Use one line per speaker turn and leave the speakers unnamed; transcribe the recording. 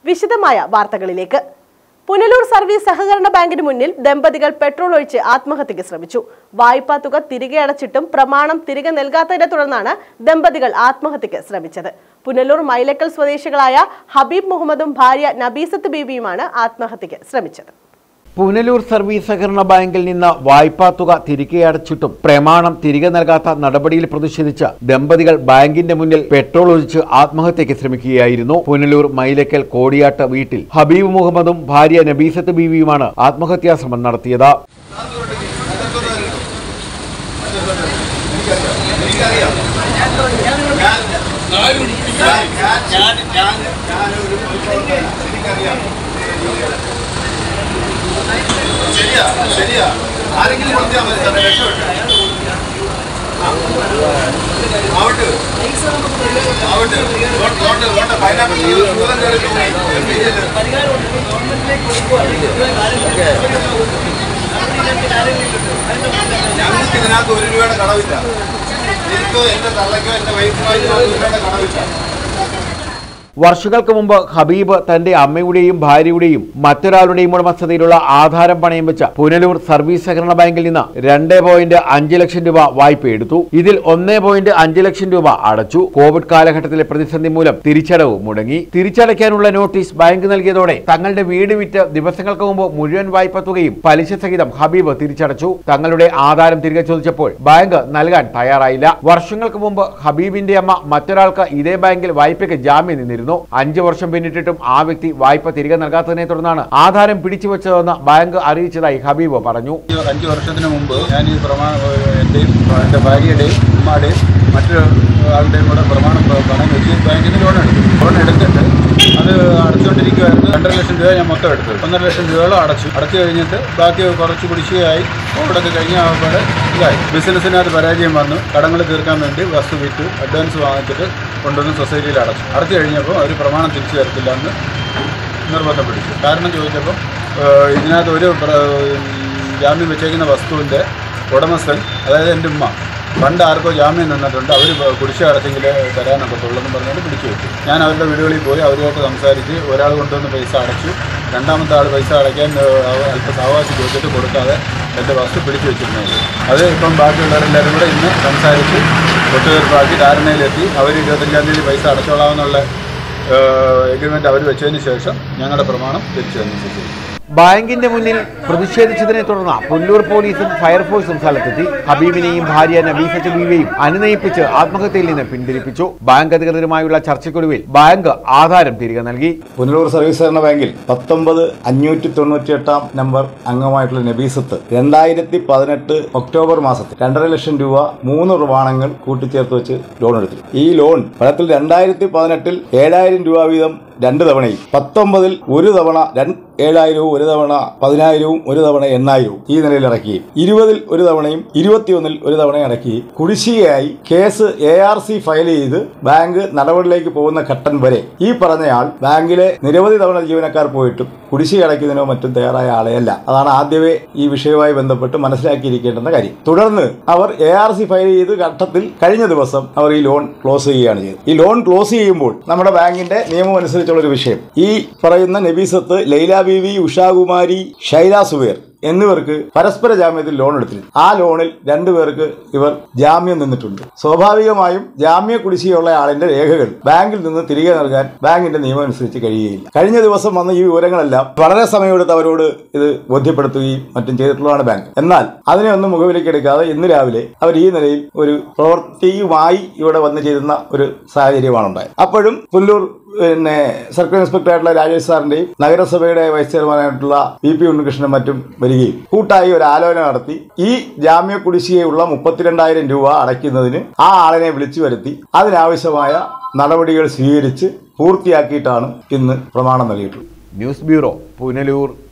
വിശദമായ വാർത്തകളിലേക്ക് പുനലൂർ സർവീസ് സഹകരണ ബാങ്കിന് മുന്നിൽ ദമ്പതികൾ പെട്രോൾ ഒഴിച്ച് ആത്മഹത്യയ്ക്ക് ശ്രമിച്ചു വായ്പാ തുക തിരികെ അടച്ചിട്ടും പ്രമാണം തിരികെ നൽകാത്തതിനെ തുടർന്നാണ് ദമ്പതികൾ ആത്മഹത്യയ്ക്ക് ശ്രമിച്ചത് പുനലൂർ മൈലക്കൽ സ്വദേശികളായ ഹബീബ് മുഹമ്മദും ഭാര്യ നബീസത്ത് ബീബിയുമാണ് ആത്മഹത്യയ്ക്ക് ശ്രമിച്ചത്
പുനലൂർ സർവീസ് സഹകരണ ബാങ്കിൽ നിന്ന് വായ്പാ തുക തിരികെ അടച്ചിട്ടും പ്രമാണം തിരികെ നൽകാത്ത നടപടിയിൽ പ്രതിഷേധിച്ച് ദമ്പതികൾ ബാങ്കിന്റെ മുന്നിൽ പെട്രോൾ ഒഴിച്ച് ആത്മഹത്യയ്ക്ക് ശ്രമിക്കുകയായിരുന്നു പുനലൂർ മൈലക്കൽ കോടിയാട്ട് വീട്ടിൽ ഹബീബ് മുഹമ്മദും ഭാര്യ നബീസത്ത് ബീവിയുമാണ് ആത്മഹത്യാ ശ്രമം നടത്തിയത്
ശരിയാ ശരിയാ ആരെങ്കിലും കൊടുത്താൽ മതി സാറേ രക്ഷപ്പെട്ടു ആവട്ടെ ആവട്ടെ ഓട്ട് ഓട്ട് ഓട്ട് പൈനാപ്പിൾ സൂതൻ ഞങ്ങൾക്ക് ഇതിനകത്ത് ഒരു രൂപയുടെ കടവില്ല എനിക്കോ എന്റെ തള്ളയ്ക്കോ എന്റെ വൈഫിനോ ഇതിനകത്ത് ഒരു രൂപയുടെ കടവില്ല
വർഷങ്ങൾക്ക് മുമ്പ് ഹബീബ് തന്റെ അമ്മയുടെയും ഭാര്യയുടെയും മറ്റൊരാളുടെയും ഉടമസ്ഥതയിലുള്ള ആധാരം പണയം വെച്ച പുനലൂർ സർവീസ് സഹകരണ ബാങ്കിൽ നിന്ന് രണ്ട് പോയിന്റ് അഞ്ച് ലക്ഷം രൂപ വായ്പ എടുത്തു ഇതിൽ ഒന്ന് പോയിന്റ് അഞ്ച് ലക്ഷം രൂപ അടച്ചു കോവിഡ് കാലഘട്ടത്തിലെ പ്രതിസന്ധി മൂലം തിരിച്ചടവ് മുടങ്ങി തിരിച്ചടയ്ക്കാനുള്ള നോട്ടീസ് ബാങ്ക് നൽകിയതോടെ തങ്ങളുടെ വീട് വിറ്റ് ദിവസങ്ങൾക്ക് മുമ്പ് മുഴുവൻ വായ്പ തുകയും പലിശ സഹിതം ഹബീബ് തിരിച്ചടച്ചു തങ്ങളുടെ ആധാരം തിരികെ ചോദിച്ചപ്പോൾ ബാങ്ക് നൽകാൻ തയ്യാറായില്ല വർഷങ്ങൾക്ക് മുമ്പ് ഹബീബിന്റെ അമ്മ മറ്റൊരാൾക്ക് ഇതേ ബാങ്കിൽ വായ്പയ്ക്ക് ജാമ്യം നിന്നിരുന്നു അഞ്ചു വർഷം പിന്നിട്ടിട്ടും ആ വ്യക്തി വായ്പ തിരികെ നൽകാത്തതിനെ തുടർന്നാണ് ആധാരം പിടിച്ചുവെച്ചതെന്ന് ബാങ്ക് അറിയിച്ചതായി ഹബീബ് പറഞ്ഞു
ഈ അഞ്ച് വർഷത്തിന് മുമ്പ് ഞാൻ ഈ പ്രമാണ എൻ്റെയും എൻ്റെ ഭാര്യയുടെയും ഉമ്മയുടെയും മറ്റു ആളുടെയും കൂടെ പ്രമാണം പ- പണം വെച്ച് ബാങ്കിൽ നിന്ന് ലോൺ എടുത്തു ലോൺ എടുത്തിട്ട് അത് അടച്ചുകൊണ്ടിരിക്കുമായിരുന്നു രണ്ടര ലക്ഷം രൂപ ഞാൻ മൊത്തം എടുത്തു ഒന്നര ലക്ഷം രൂപയോളം അടച്ചു അടച്ചു കഴിഞ്ഞിട്ട് ബാക്കി കുറച്ച് കുടിശ്ശികയായി കോവിഡൊക്കെ കഴിഞ്ഞ അവിടെ ഇതായി ബിസിനസ്സിനകത്ത് പരാജയം വന്നു കടങ്ങൾ തീർക്കാൻ വേണ്ടി വസ്തു വിറ്റു അഡ്വാൻസ് വാങ്ങിച്ചിട്ട് കൊണ്ടുവന്ന് സൊസൈറ്റിയിൽ അടച്ചു അടച്ചു കഴിഞ്ഞപ്പോൾ അവർ പ്രമാണം തിരിച്ചു തരത്തില്ല എന്ന് നിർബന്ധം പിടിച്ചു കാരണം ചോദിച്ചപ്പോൾ ഏഹ്, ഇതിനകത്ത് ഒരു പ്ര- ജാമ്യം വെച്ചേക്കുന്ന വസ്തുവിൻ്റെ ഉടമസ്ഥൻ അതായത് എൻ്റെ ഉമ്മ പണ്ട് ആർക്കോ ജാമ്യം നിന്നിട്ടുണ്ട് അവർ കുടിശ്ശ അടച്ചെങ്കിൽ തരാനൊക്കത്തുള്ളെന്ന് പറഞ്ഞുകൊണ്ട് പിടിച്ചു വെച്ചു ഞാൻ അവരുടെ വീടുകളിൽ പോയി അവരുമായിട്ട് സംസാരിച്ച് ഒരാൾ കൊണ്ടുവന്ന് പൈസ അടച്ചു രണ്ടാമത്തെ ആൾ പൈസ അടയ്ക്കാൻ ഏഹ്, അവ- അല്പം സാവകാശം ചോദിച്ചിട്ട് കൊടുക്കാതെ എൻ്റെ വസ്തു പിടിച്ചു വെച്ചിരുന്നത് അത് ഇപ്പം ബാക്കിയുള്ളവരെല്ലാവരും കൂടെ ഇന്ന് സംസാരിച്ച് ഒത്തുതീർപ്പാക്കി ധാരണയിലെത്തി അവർ ഇരുപത്തഞ്ചാം തീയതി പൈസ അടച്ചോളാമെന്നുള്ള എഗ്രിമെൻ്റ് അവർ വെച്ചതിന് ശേഷം ഞങ്ങളുടെ പ്രമാണം തിരിച്ചു തന്നെ ചെയ്തു
ബാങ്കിന്റെ മുന്നിൽ പ്രതിഷേധിച്ചതിനെ തുടർന്ന് പുല്ലൂർ പോലീസും ഫയർഫോഴ്സും സ്ഥലത്തെത്തി ഹബീബിനെയും ഭാര്യ നബീസത്ത് ബീവിയെയും അനുനയിപ്പിച്ച് ആത്മഹത്യയിൽ നിന്ന് പിന്തിരിപ്പിച്ചു ബാങ്ക് അധികൃതരുമായുള്ള ചർച്ചയ്ക്കൊടുവിൽ ബാങ്ക് ആധാരം തിരികെ നൽകി
പുനലൂർ സർവീസ് സഹകരണ ബാങ്കിൽ പത്തൊമ്പത് അഞ്ഞൂറ്റി തൊണ്ണൂറ്റി എട്ടാം നമ്പർ അംഗമായിട്ടുള്ള നബീസത്ത് രണ്ടായിരത്തി പതിനെട്ട് ഒക്ടോബർ മാസത്തിൽ രണ്ടര ലക്ഷം രൂപ മൂന്ന് പ്രമാണങ്ങൾ കൂട്ടിച്ചേർത്ത് വെച്ച് ലോൺ എടുത്തു ഈ ലോൺ ഫലത്തിൽ രണ്ടായിരത്തി പതിനെട്ടിൽ ഏഴായിരം രൂപ വീതം രണ്ട് തവണയും പത്തൊമ്പതിൽ ഒരു തവണ രണ്ട് ഏഴായിരവും ഒരു തവണ പതിനായിരവും ഒരു തവണ എണ്ണായിരവും ഈ നിലയിൽ ഇറക്കി ഇരുപതിൽ ഒരു തവണയും ഇരുപത്തിയൊന്നിൽ ഒരു തവണയും ഇറക്കി കുടിശ്ശികയായി case A R C file ചെയ്ത് ബാങ്ക് നടപടിയിലേക്ക് പോകുന്ന ഘട്ടം വരെ ഈ പറഞ്ഞയാൾ ബാങ്കിലെ നിരവധി തവണ ജീവനക്കാർ പോയിട്ടും കുടിശ്ശിക അടയ്ക്കുന്നതിനോ മറ്റും തയ്യാറായ ആളെയല്ല അതാണ് ആദ്യമേ ഈ വിഷയവുമായി ബന്ധപ്പെട്ട് മനസ്സിലാക്കിയിരിക്കേണ്ടുന്ന കാര്യം തുടർന്ന് അവർ എ ആർ സി ഫയൽ ചെയ്ത് ഘട്ടത്തിൽ കഴിഞ്ഞ ദിവസം അവർ ഈ ലോൺ ക്ലോസ് ചെയ്യുകയാണ് ചെയ്തത് ഈ ലോൺ ക്ലോസ് ചെയ്യുമ്പോൾ നമ്മുടെ ബാങ്കിന്റെ നിയമം അനുസരിച്ചുള്ള ഒരു വിഷയം ഈ പറയുന്ന നബീസത്ത് ലൈല ബീവി ഉഷാകുമാരി ഷൈല സുബേർ എന്നിവർക്ക് പരസ്പര ജാമ്യത്തിൽ ലോൺ എടുത്തിരുന്നു ആ ലോണിൽ രണ്ടുപേർക്ക് ഇവർ ജാമ്യം നിന്നിട്ടുണ്ട് സ്വാഭാവികമായും ജാമ്യ കുടിശ്ശികയുള്ള ആളിന്റെ രേഖകൾ ബാങ്കിൽ നിന്ന് തിരികെ നൽകാൻ ബാങ്കിന്റെ നിയമം അനുസരിച്ച് കഴിയുകയില്ല കഴിഞ്ഞ ദിവസം വന്ന ഈ വിവരങ്ങളെല്ലാം വളരെ സമയമെടുത്ത് അവരോട് ഇത് ബോധ്യപ്പെടുത്തുകയും മറ്റും ചെയ്തിട്ടുള്ളതാണ് ബാങ്ക് എന്നാൽ അതിനെ ഒന്നും മുഖവിലേക്ക് എടുക്കാതെ ഇന്ന് രാവിലെ അവർ ഈ നിലയിൽ ഒരു പ്രവൃത്തിയുമായി ഇവിടെ വന്ന് ചേരുന്ന ഒരു സാഹചര്യമാണ് ഉണ്ടായത് അപ്പോഴും പുല്ലൂർ പിന്നെ സർക്കിൾ ഇൻസ്പെക്ടർ ആയിട്ടുള്ള രാജേഷ് സാറിന്റെയും നഗരസഭയുടെ വൈസ് ചെയർമാനായിട്ടുള്ള വി പി ഉണ്ണികൃഷ്ണൻ മറ്റും വരികയും കൂട്ടായി ഒരു ആലോചന നടത്തി ഈ ജാമ്യ കുടിശ്ശികയുള്ള മുപ്പത്തിരണ്ടായിരം രൂപ അടയ്ക്കുന്നതിന് ആ ആളിനെ വിളിച്ചു വരുത്തി അതിനാവശ്യമായ നടപടികൾ സ്വീകരിച്ച് പൂർത്തിയാക്കിയിട്ടാണ് ഇന്ന് പ്രമാണം നൽകിയിട്ടുള്ളത്
ന്യൂസ് ബ്യൂറോ പുനലൂർ